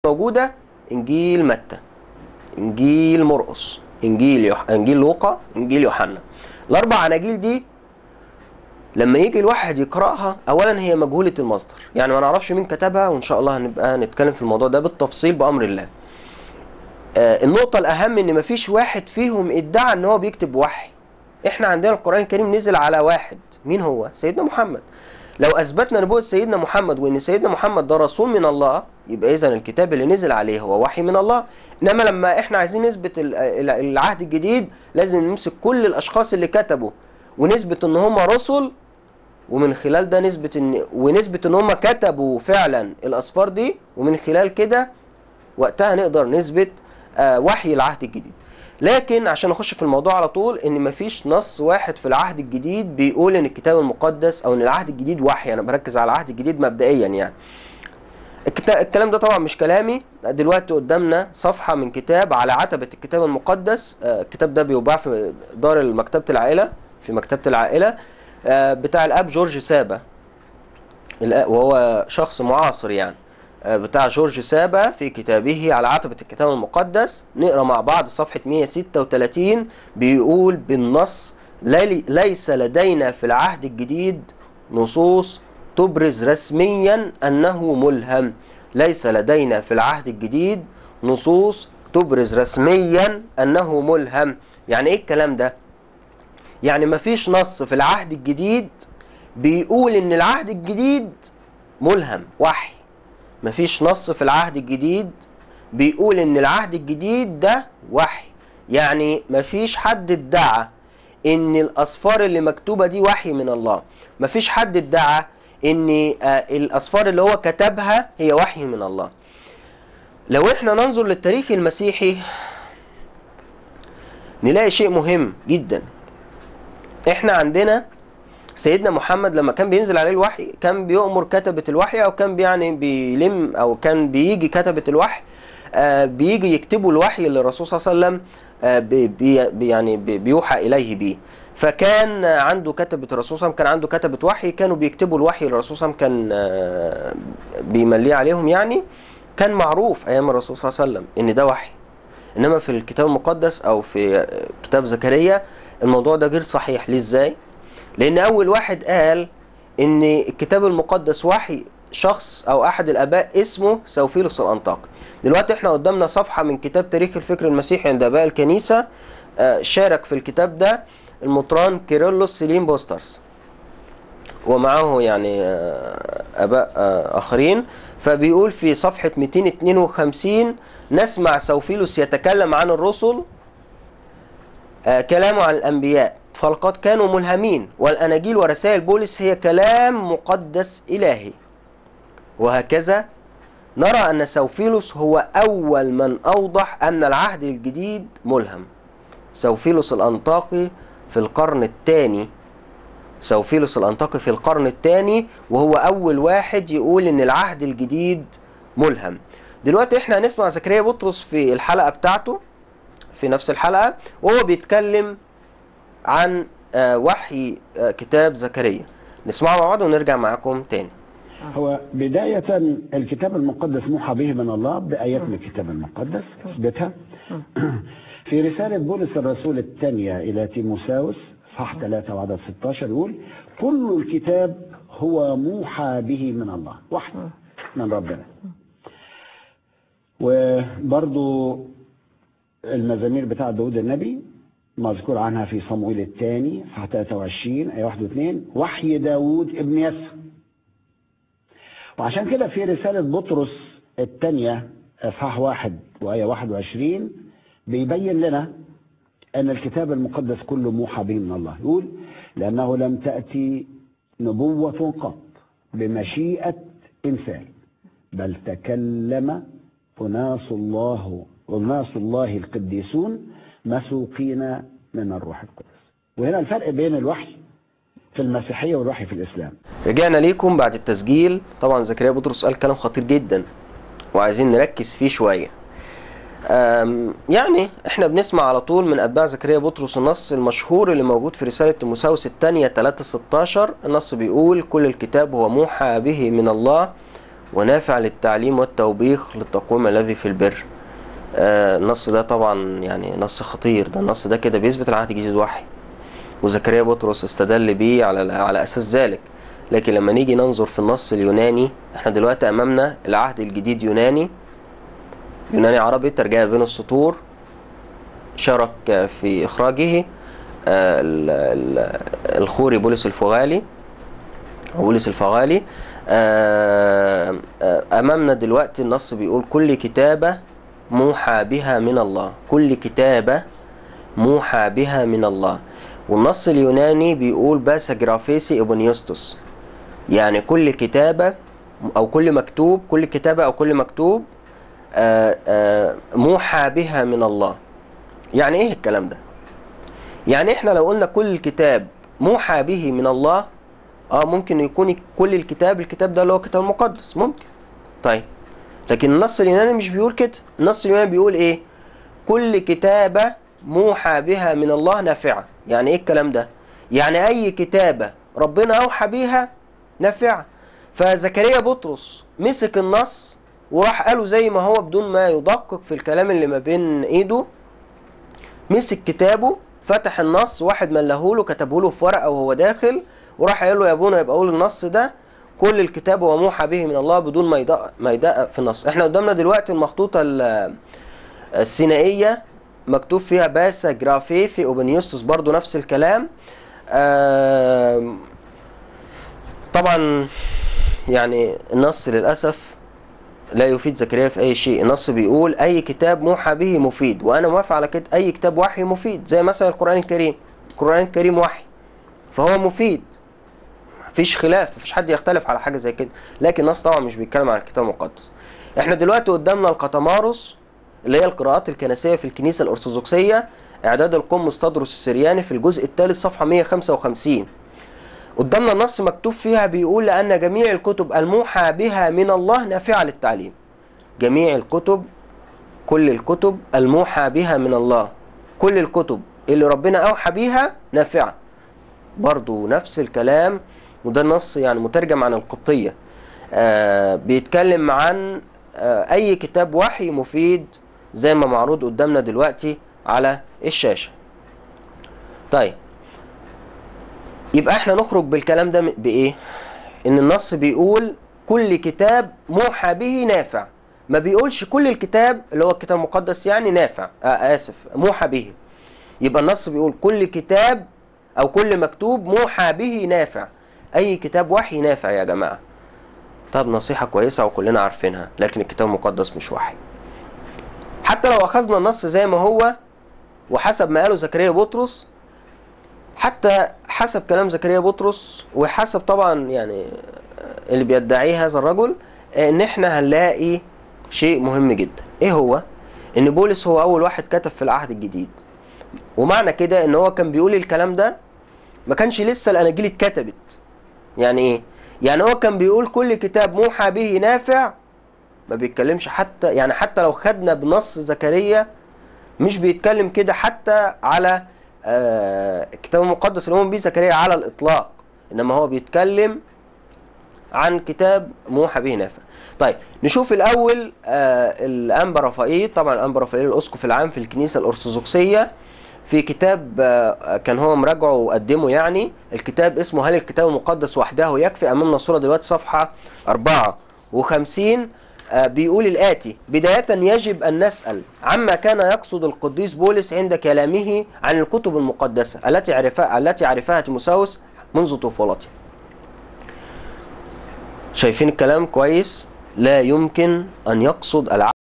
موجوده انجيل متى انجيل مرقس انجيل يح... انجيل لوقا انجيل يوحنا الاربع اناجيل دي لما يجي الواحد يقراها اولا هي مجهوله المصدر يعني ما نعرفش مين كتبها وان شاء الله هنبقى نتكلم في الموضوع ده بالتفصيل بامر الله آه النقطه الاهم ان مفيش واحد فيهم ادعى ان هو بيكتب وحي احنا عندنا القران الكريم نزل على واحد مين هو سيدنا محمد لو اثبتنا نبوه سيدنا محمد وان سيدنا محمد ده رسول من الله يبقى اذا الكتاب اللي نزل عليه هو وحي من الله انما لما احنا عايزين نثبت ال- ال- العهد الجديد لازم نمسك كل الاشخاص اللي كتبوا ونثبت ان هم رسل ومن خلال ده نثبت ان ونثبت ان هم كتبوا فعلا الاسفار دي ومن خلال كده وقتها نقدر نثبت آه، وحي العهد الجديد لكن عشان نخش في الموضوع على طول ان مفيش نص واحد في العهد الجديد بيقول ان الكتاب المقدس او ان العهد الجديد وحي انا بركز على العهد الجديد مبدئيا يعني الكتا- الكلام ده طبعا مش كلامي دلوقتي قدامنا صفحة من كتاب على عتبة الكتاب المقدس آه، الكتاب ده بيباع في دار مكتبة العائلة في مكتبة العائلة آه، بتاع الأب جورج سابا الأ- وهو شخص معاصر يعني آه، بتاع جورج سابا في كتابه على عتبة الكتاب المقدس نقرا مع بعض صفحة 136 بيقول بالنص "لي- ليس لدينا في العهد الجديد نصوص تبرز رسميا أنه ملهم ليس لدينا في العهد الجديد نصوص تبرز رسميا أنه ملهم يعني إيه الكلام ده؟ يعني مفيش نص في العهد الجديد بيقول ان العهد الجديد ملهم وحي مفيش نص في العهد الجديد بيقول ان العهد الجديد ده وحي يعني مفيش حد ادعى ان الاسفار اللي مكتوبه دي وحي من الله مفيش حد ادعى ان آه، الاسفار اللي هو كتبها هي وحي من الله لو احنا ننظر للتاريخ المسيحي نلاقي شيء مهم جدا احنا عندنا سيدنا محمد لما كان بينزل عليه الوحي كان بيؤمر كتبة الوحي او كان يعني بيلم او كان بيجي كتبة الوحي آه بيجي يكتبوا الوحي اللي الرسول صلى الله عليه وسلم آه بي بي يعني بي بيوحى اليه بيه فكان عنده كتبة الرسول صلى الله عليه وسلم كان عنده كتبة وحي كانوا بيكتبوا الوحي اللي الرسول صلى الله عليه وسلم كان آه بيمليه عليهم يعني كان معروف ايام الرسول صلى الله عليه وسلم ان ده وحي انما في الكتاب المقدس او في آه، كتاب زكريا الموضوع ده غير صحيح ليه ازاي لان اول واحد قال ان الكتاب المقدس وحي شخص او احد الاباء اسمه سوفيلوس الانطاكي دلوقتي احنا قدامنا صفحه من كتاب تاريخ الفكر المسيحي عند اباء الكنيسه آه، شارك في الكتاب ده المطران كيرلس سيلين بوسترز ومعه يعني آه، اباء آه، اخرين فبيقول في صفحه 252 نسمع سوفيلوس يتكلم عن الرسل آه، كلامه عن الأنبياء فلقد كانوا ملهمين والأناجيل ورسائل بولس هي كلام مقدس إلهي وهكذا نرى أن سوفيلوس هو أول من أوضح أن العهد الجديد ملهم سوفيلوس الأنطاكي في القرن الثاني سوفيلوس الأنطاكي في القرن الثاني وهو أول واحد يقول إن العهد الجديد ملهم دلوقتي احنا هنسمع زكريا بطرس في الحلقة بتاعته في نفس الحلقة وهو بيتكلم عن آه، وحي آه، كتاب زكريا نسمعه مع بعض ونرجع معاكم تاني هو بداية الكتاب المقدس موحى به من الله بآيات من الكتاب المقدس اثبتها في رسالة بولس الرسول الثانية إلى تيموساوس صح 3 وعدد 16 يقول كل الكتاب هو موحى به من الله وحي من ربنا وبرضو المزامير بتاع داود النبي مذكور عنها في صموئيل الثاني صح 23 آية 1 و2 وحي داود ابن يسر وعشان كده في رسالة بطرس الثانية إصحاح واحد وآية 21 بيبين لنا أن الكتاب المقدس كله موحى به من الله يقول لأنه لم تأتي نبوة قط بمشيئة إنسان بل تكلم أناس الله أناس الله القديسون مسوقين من الروح القدس وهنا الفرق بين الوحي في المسيحية والوحي في الإسلام رجعنا ليكم بعد التسجيل طبعا زكريا بطرس قال كلام خطير جدا وعايزين نركز فيه شوية أم، يعني احنا بنسمع على طول من اتباع زكريا بطرس النص المشهور اللي موجود في رسالة تيموساوس الثانية 3 16 النص بيقول كل الكتاب هو موحى به من الله ونافع للتعليم والتوبيخ للتقويم الذي في البر آه، النص ده طبعا يعني نص خطير ده النص ده كده بيثبت العهد الجديد وحي وزكريا بطرس استدل بيه على على اساس ذلك لكن لما نيجي ننظر في النص اليوناني احنا دلوقتي امامنا العهد الجديد يوناني يوناني عربي ترجمه بين السطور شارك في اخراجه آه، ال- ال- الخوري بولس الفغالي أو بولس الفغالي آه، آه، امامنا دلوقتي النص بيقول كل كتابه موحى بها من الله كل كتابه موحى بها من الله والنص اليوناني بيقول باس جرافيسي ابن يوستوس يعني كل كتابة أو كل مكتوب كل كتابة أو كل مكتوب آه، آه، موحى بها من الله يعني إيه الكلام ده؟ يعني إحنا لو قلنا كل الكتاب موحى به من الله اه ممكن يكون كل الكتاب الكتاب ده اللي هو الكتاب المقدس ممكن طيب لكن النص اليوناني مش بيقول كده النص اليوناني بيقول ايه كل كتابة موحى بها من الله نافعة يعني ايه الكلام ده يعني اي كتابة ربنا اوحى بيها نافعة فزكريا بطرس مسك النص وراح قاله زي ما هو بدون ما يدقق في الكلام اللي ما بين ايده مسك كتابه فتح النص واحد ملهوله كتبه له في ورقه وهو داخل وراح قال له يا ابونا يبقى قول النص ده كل الكتاب هو موحى به من الله بدون ما يدقق ما يدقق في النص احنا قدامنا دلوقتي المخطوطه ال- السينائيه مكتوب فيها باسا جرافيفي اوبنيوستوس برضو نفس الكلام آم، طبعا يعني النص للاسف لا يفيد زكريا في اي شيء النص بيقول اي كتاب موحى به مفيد وانا موافق على كده اي كتاب وحي مفيد زي مثلا القران الكريم القران الكريم وحي فهو مفيد مفيش خلاف مفيش حد يختلف على حاجه زي كده لكن النص طبعا مش بيتكلم عن الكتاب المقدس احنا دلوقتي قدامنا القطمارس اللي هي القراءات الكنسيه في الكنيسه الارثوذكسيه اعداد القمص تدرس السرياني في الجزء الثالث صفحه 155 قدامنا النص مكتوب فيها بيقول لأن جميع الكتب الموحى بها من الله نافعة للتعليم جميع الكتب كل الكتب الموحى بها من الله كل الكتب اللي ربنا أوحى بيها نافعة برضو نفس الكلام وده نص يعني مترجم عن القبطية آه بيتكلم عن آه أي كتاب وحي مفيد زي ما معروض قدامنا دلوقتي على الشاشة طيب يبقى احنا نخرج بالكلام ده بايه ان النص بيقول كل كتاب موحى به نافع ما بيقولش كل الكتاب اللي هو الكتاب المقدس يعني نافع آه اسف موحى به يبقى النص بيقول كل كتاب او كل مكتوب موحى به نافع اي كتاب وحي نافع يا جماعه طب نصيحه كويسه وكلنا عارفينها لكن الكتاب المقدس مش وحي حتى لو اخذنا النص زي ما هو وحسب ما قاله زكريا بطرس حتى حسب كلام زكريا بطرس وحسب طبعا يعني اللي بيدعيه هذا الرجل ان احنا هنلاقي شيء مهم جدا ايه هو ان بولس هو اول واحد كتب في العهد الجديد ومعنى كده ان هو كان بيقول الكلام ده ما كانش لسه الاناجيل اتكتبت يعني ايه يعني هو كان بيقول كل كتاب موحى به نافع ما بيتكلمش حتى يعني حتى لو خدنا بنص زكريا مش بيتكلم كده حتى على آه الكتاب المقدس اللي هو بيه زكريا على الاطلاق انما هو بيتكلم عن كتاب موحى به نافع طيب نشوف الاول آه الانبا رفائيل طبعا الانبا رفائيل الاسقف العام في الكنيسه الارثوذكسيه في كتاب آه كان هو مراجعه وقدمه يعني الكتاب اسمه هل الكتاب المقدس وحده يكفي امامنا الصوره دلوقتي صفحه 54 بيقول الآتي بداية يجب أن نسأل عما كان يقصد القديس بولس عند كلامه عن الكتب المقدسة التي عرفها التي عرفها تيموساوس منذ طفولته. شايفين الكلام كويس؟ لا يمكن أن يقصد العقل